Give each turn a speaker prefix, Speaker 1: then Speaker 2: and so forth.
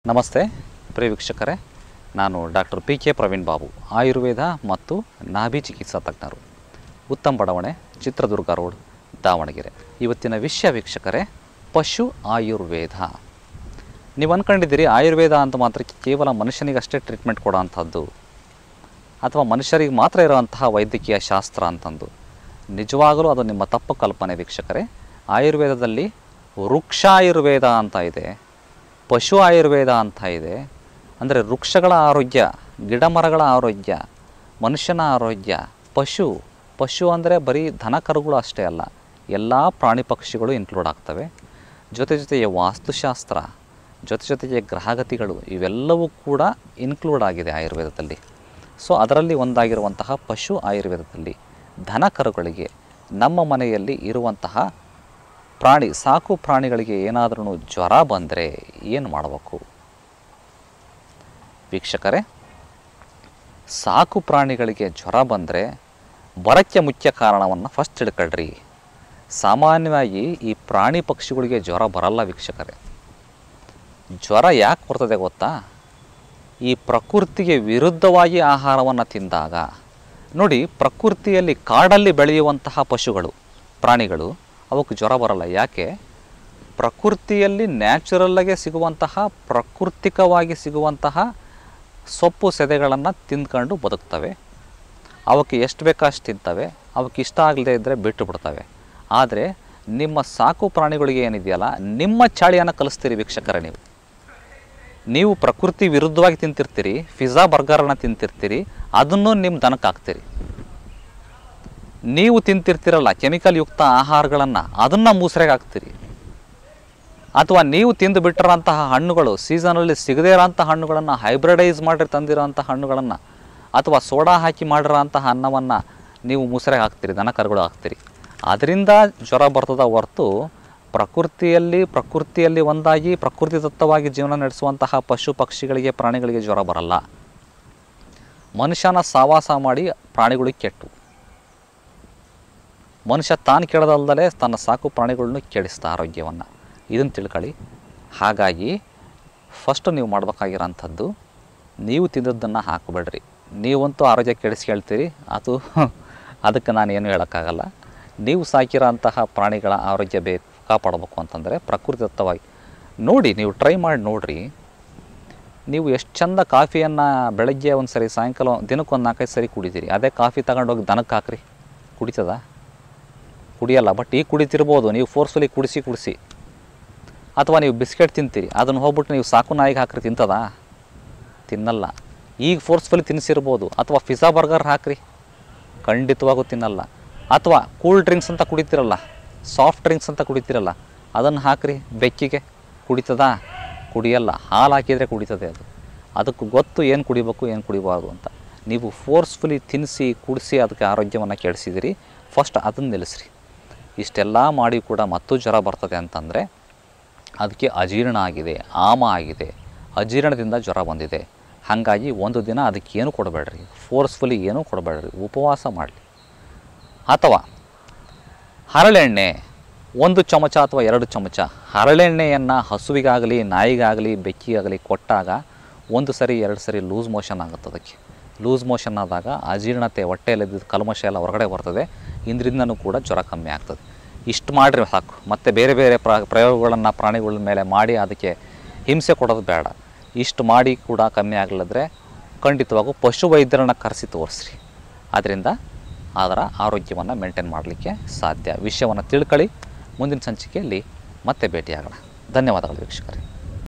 Speaker 1: ನಮಸ್ತೆ ಪ್ರಿಯ ವೀಕ್ಷಕರೇ ನಾನು doctor P K Praveen Babu Ayurveda ಮತ್ತು ನಾಭಿ ಚಿಕಿತ್ಸಾ ತಜ್ಞರು ಉತ್ತಮ್ ಬಡಾವಣೆ ಚಿತ್ರದುರ್ಗ ರೋಡ್ ದಾವಣಗೆರೆ ಇವತ್ತಿನ ವಿಷಯ ವೀಕ್ಷಕರೇ ಪಶು ಆಯುರ್ವೇದ ನೀವು ಅಂದ್ಕೊಂಡಿದ್ದೀರಿ ಆಯುರ್ವೇದ ಅಂತ ಮಾತ್ರ ಕೇವಲ ಮನುಷ್ಯನಿಗಷ್ಟೇ ಟ್ರೀಟ್ಮೆಂಟ್ ಕೊಡೋ ಅಂಥದ್ದು ಅಥವಾ ಮನುಷ್ಯರಿಗೆ ಮಾತ್ರ ಇರುವಂತಹ ವೈದ್ಯಕೀಯ ಶಾಸ್ತ್ರ ಅಂತಂದು ನಿಜವಾಗಲೂ ಅದು ನಿಮ್ಮ ತಪ್ಪು ಕಲ್ಪನೆ ವೀಕ್ಷಕರೇ ಆಯುರ್ವೇದದಲ್ಲಿ ವೃಕ್ಷಾಯುರ್ವೇದ ಅಂತ ಇದೆ ಪಶು ಆಯುರ್ವೇದ ಅಂತ ಇದೆ ಅಂದರೆ ವೃಕ್ಷಗಳ ಆರೋಗ್ಯ ಗಿಡಮರಗಳ ಆರೋಗ್ಯ ಮನುಷ್ಯನ ಆರೋಗ್ಯ ಪಶು ಪಶು ಅಂದರೆ ಬರೀ ದನ ಕರುಗಳು ಅಷ್ಟೇ ಅಲ್ಲ ಎಲ್ಲ ಪ್ರಾಣಿ ಪಕ್ಷಿಗಳು ಇನ್ಕ್ಲೂಡ್ ಆಗ್ತವೆ ಜೊತೆ ಜೊತೆಗೆ ವಾಸ್ತುಶಾಸ್ತ್ರ ಜೊತೆ ಜೊತೆಗೆ ಗ್ರಹಗತಿಗಳು ಇವೆಲ್ಲವೂ ಕೂಡ ಇನ್ಕ್ಲೂಡ್ ಆಗಿದೆ ಆಯುರ್ವೇದದಲ್ಲಿ ಸೊ ಅದರಲ್ಲಿ ಒಂದಾಗಿರುವಂತಹ ಪಶು ಆಯುರ್ವೇದದಲ್ಲಿ ದನ ಕರುಗಳಿಗೆ ನಮ್ಮ ಮನೆಯಲ್ಲಿ ಇರುವಂತಹ ಪ್ರಾಣಿ ಸಾಕು ಪ್ರಾಣಿಗಳಿಗೆ ಏನಾದ್ರೂ ಜ್ವರ ಬಂದರೆ ಏನು ಮಾಡಬೇಕು ವೀಕ್ಷಕರೇ ಸಾಕು ಪ್ರಾಣಿಗಳಿಗೆ ಜ್ವರ ಬಂದರೆ ಬರಕ್ಕೆ ಮುಖ್ಯ ಕಾರಣವನ್ನು ಫಸ್ಟ್ ತಿಳ್ಕೊಳ್ರಿ ಸಾಮಾನ್ಯವಾಗಿ ಈ ಪ್ರಾಣಿ ಪಕ್ಷಿಗಳಿಗೆ ಜ್ವರ ಬರಲ್ಲ ವೀಕ್ಷಕರೇ ಜ್ವರ ಯಾಕೆ ಬರ್ತದೆ ಗೊತ್ತಾ ಈ ಪ್ರಕೃತಿಗೆ ವಿರುದ್ಧವಾಗಿ ಆಹಾರವನ್ನು ತಿಂದಾಗ ನೋಡಿ ಪ್ರಕೃತಿಯಲ್ಲಿ ಕಾಡಲ್ಲಿ ಬೆಳೆಯುವಂತಹ ಪಶುಗಳು ಪ್ರಾಣಿಗಳು ಅವಕ್ಕೆ ಜ್ವರ ಬರಲ್ಲ ಯಾಕೆ ಪ್ರಕೃತಿಯಲ್ಲಿ ನ್ಯಾಚುರಲ್ಲಾಗೆ ಸಿಗುವಂತಹ ಪ್ರಾಕೃತಿಕವಾಗಿ ಸಿಗುವಂತಹ ಸೊಪ್ಪು ಸೆದೆಗಳನ್ನು ತಿಂದ್ಕೊಂಡು ಬದುಕ್ತವೆ ಅವಕ್ಕೆ ಎಷ್ಟು ಬೇಕೋ ಅಷ್ಟು ತಿಂತವೆ ಅವಕ್ಕೆ ಇಷ್ಟ ಆಗದೆ ಇದ್ದರೆ ಬಿಟ್ಟು ಬಿಡ್ತವೆ ಆದರೆ ನಿಮ್ಮ ಸಾಕು ಪ್ರಾಣಿಗಳಿಗೆ ಏನಿದೆಯಲ್ಲ ನಿಮ್ಮ ಚಾಳಿಯನ್ನು ಕಲಿಸ್ತೀರಿ ವೀಕ್ಷಕರೇ ನೀವು ನೀವು ಪ್ರಕೃತಿ ವಿರುದ್ಧವಾಗಿ ತಿಂತಿರ್ತೀರಿ ಪಿಜ್ಜಾ ಬರ್ಗರನ್ನು ತಿಂತಿರ್ತೀರಿ ಅದನ್ನು ನಿಮ್ಮ ದನಕ್ಕೆ ಹಾಕ್ತೀರಿ ನೀವು ತಿಂತಿರ್ತೀರಲ್ಲ ಕೆಮಿಕಲ್ ಯುಕ್ತ ಆಹಾರಗಳನ್ನು ಅದನ್ನು ಮೂಸರೆಗೆ ಹಾಕ್ತೀರಿ ಅಥವಾ ನೀವು ತಿಂದು ಬಿಟ್ಟಿರೋಂತಹ ಹಣ್ಣುಗಳು ಸೀಸನಲ್ಲಿ ಸಿಗದೇ ಇರೋಂಥ ಹಣ್ಣುಗಳನ್ನು ಹೈಬ್ರಿಡೈಸ್ ಮಾಡಿ ತಂದಿರೋಂಥ ಹಣ್ಣುಗಳನ್ನು ಅಥವಾ ಸೋಡಾ ಹಾಕಿ ಮಾಡಿರೋಂತಹ ಅನ್ನವನ್ನು ನೀವು ಮುಸರೆಗೆ ಹಾಕ್ತೀರಿ ದನ ಕರುಗಳು ಹಾಕ್ತೀರಿ ಅದರಿಂದ ಜ್ವರ ಬರ್ತದ ಹೊರತು ಪ್ರಕೃತಿಯಲ್ಲಿ ಪ್ರಕೃತಿಯಲ್ಲಿ ಒಂದಾಗಿ ಪ್ರಕೃತಿದತ್ತವಾಗಿ ಜೀವನ ನಡೆಸುವಂತಹ ಪಶು ಪಕ್ಷಿಗಳಿಗೆ ಪ್ರಾಣಿಗಳಿಗೆ ಜ್ವರ ಬರಲ್ಲ ಮನುಷ್ಯನ ಸಾವಾಸ ಮಾಡಿ ಪ್ರಾಣಿಗಳಿಗೆ ಕೆಟ್ಟು ಮನುಷ್ಯ ತಾನು ಕೆಡದಲ್ದಲೇ ತನ್ನ ಸಾಕು ಪ್ರಾಣಿಗಳನ್ನು ಕೆಡಿಸ್ತಾ ಆರೋಗ್ಯವನ್ನು ಇದನ್ನು ತಿಳ್ಕೊಳ್ಳಿ ಹಾಗಾಗಿ ಫಸ್ಟ್ ನೀವು ಮಾಡಬೇಕಾಗಿರೋಂಥದ್ದು ನೀವು ತಿಂದದ್ದನ್ನು ಹಾಕಬೇಡ್ರಿ ನೀವಂತೂ ಆರೋಗ್ಯ ಕೆಡಿಸ್ಕೊಳ್ತೀರಿ ಅದು ಅದಕ್ಕೆ ನಾನು ಏನು ಹೇಳೋಕ್ಕಾಗಲ್ಲ ನೀವು ಸಾಕಿರೋಂತಹ ಪ್ರಾಣಿಗಳ ಆರೋಗ್ಯ ಬೇಕು ಕಾಪಾಡಬೇಕು ಅಂತಂದರೆ ಪ್ರಕೃತಿದತ್ತವಾಗಿ ನೋಡಿ ನೀವು ಟ್ರೈ ಮಾಡಿ ನೋಡಿರಿ ನೀವು ಎಷ್ಟು ಚಂದ ಕಾಫಿಯನ್ನು ಬೆಳಗ್ಗೆ ಒಂದು ಸರಿ ಸಾಯಂಕಾಲ ದಿನಕ್ಕೆ ಒಂದು ನಾಲ್ಕೈದು ಸರಿ ಕುಡಿತೀರಿ ಅದೇ ಕಾಫಿ ತಗೊಂಡೋಗಿ ದನಕ್ಕೆ ಹಾಕ್ರಿ ಕುಡಿತದ ಕುಡಿಯಲ್ಲ ಬಟ್ ಈಗ ಕುಡಿತಿರ್ಬೋದು ನೀವು ಫೋರ್ಸ್ಫುಲಿ ಕುಡಿಸಿ ಕುಡಿಸಿ ಅಥವಾ ನೀವು ಬಿಸ್ಕೆಟ್ ತಿಂತೀರಿ ಅದನ್ನು ಹೋಗ್ಬಿಟ್ಟು ನೀವು ಸಾಕು ನಾಯಿಗೆ ಹಾಕ್ರಿ ತಿಂತದಾ ತಿನ್ನಲ್ಲ ಈಗ ಫೋರ್ಸ್ಫುಲಿ ತಿನ್ನಿಸಿರ್ಬೋದು ಅಥವಾ ಪಿಜ್ಜಾ ಬರ್ಗರ್ ಹಾಕ್ರಿ ಖಂಡಿತವಾಗೂ ತಿನ್ನಲ್ಲ ಅಥವಾ ಕೂಲ್ ಡ್ರಿಂಕ್ಸ್ ಅಂತ ಕುಡಿತೀರಲ್ಲ ಸಾಫ್ಟ್ ಡ್ರಿಂಕ್ಸ್ ಅಂತ ಕುಡಿತೀರಲ್ಲ ಅದನ್ನು ಹಾಕ್ರಿ ಬೆಕ್ಕಿಗೆ ಕುಡಿತದಾ ಕುಡಿಯಲ್ಲ ಹಾಲು ಹಾಕಿದರೆ ಕುಡಿತದೆ ಅದು ಅದಕ್ಕೆ ಗೊತ್ತು ಏನು ಕುಡಿಬೇಕು ಏನು ಕುಡಿಬಾರ್ದು ಅಂತ ನೀವು ಫೋರ್ಸ್ಫುಲಿ ತಿನ್ನಿಸಿ ಕುಡಿಸಿ ಅದಕ್ಕೆ ಆರೋಗ್ಯವನ್ನು ಕೆಡಿಸಿದಿರಿ ಫಸ್ಟ್ ಅದನ್ನು ನಿಲ್ಲಿಸ್ರಿ ಇಷ್ಟೆಲ್ಲ ಮಾಡಿ ಕೂಡ ಮತ್ತೂ ಜ್ವರ ಬರ್ತದೆ ಅಂತಂದರೆ ಅದಕ್ಕೆ ಅಜೀರ್ಣ ಆಗಿದೆ ಆಮ ಆಗಿದೆ ಅಜೀರ್ಣದಿಂದ ಜ್ವರ ಬಂದಿದೆ ಹಾಗಾಗಿ ಒಂದು ದಿನ ಅದಕ್ಕೆ ಏನು ಕೊಡಬೇಡ್ರಿ ಫೋರ್ಸ್ಫುಲಿ ಏನೂ ಕೊಡಬೇಡ್ರಿ ಉಪವಾಸ ಮಾಡಲಿ ಅಥವಾ ಹರಳೆಣ್ಣೆ ಒಂದು ಚಮಚ ಅಥವಾ ಎರಡು ಚಮಚ ಹರಳೆಣ್ಣೆಯನ್ನು ಹಸುವಿಗಾಗಲಿ ನಾಯಿಗಾಗಲಿ ಬೆಕ್ಕಿಗಾಗಲಿ ಕೊಟ್ಟಾಗ ಒಂದು ಸರಿ ಎರಡು ಸರಿ ಲೂಸ್ ಮೋಷನ್ ಆಗುತ್ತೆ ಅದಕ್ಕೆ ಲೂಸ್ ಮೋಷನ್ ಆದಾಗ ಅಜೀರ್ಣತೆ ಹೊಟ್ಟೆಯಲ್ಲಿದ್ದ ಕಲ್ಮಶ ಎಲ್ಲ ಹೊರಗಡೆ ಬರ್ತದೆ ಇದರಿಂದನೂ ಕೂಡ ಜ್ವರ ಕಮ್ಮಿ ಆಗ್ತದೆ ಇಷ್ಟು ಮಾಡಿರಿ ಸಾಕು ಮತ್ತು ಬೇರೆ ಬೇರೆ ಪ್ರ ಪ್ರಯೋಗಗಳನ್ನು ಪ್ರಾಣಿಗಳ ಮೇಲೆ ಮಾಡಿ ಅದಕ್ಕೆ ಹಿಂಸೆ ಕೊಡೋದು ಬೇಡ ಇಷ್ಟು ಮಾಡಿ ಕೂಡ ಕಮ್ಮಿ ಆಗಲಿದ್ರೆ ಖಂಡಿತವಾಗೂ ಪಶು ವೈದ್ಯರನ್ನು ಕರೆಸಿ ತೋರಿಸ್ರಿ ಅದರಿಂದ ಅದರ ಆರೋಗ್ಯವನ್ನು ಮೇಂಟೈನ್ ಮಾಡಲಿಕ್ಕೆ ಸಾಧ್ಯ ವಿಷಯವನ್ನು ತಿಳ್ಕೊಳ್ಳಿ ಮುಂದಿನ ಸಂಚಿಕೆಯಲ್ಲಿ ಮತ್ತೆ ಭೇಟಿಯಾಗೋಣ ಧನ್ಯವಾದಗಳು ವೀಕ್ಷಕರೇ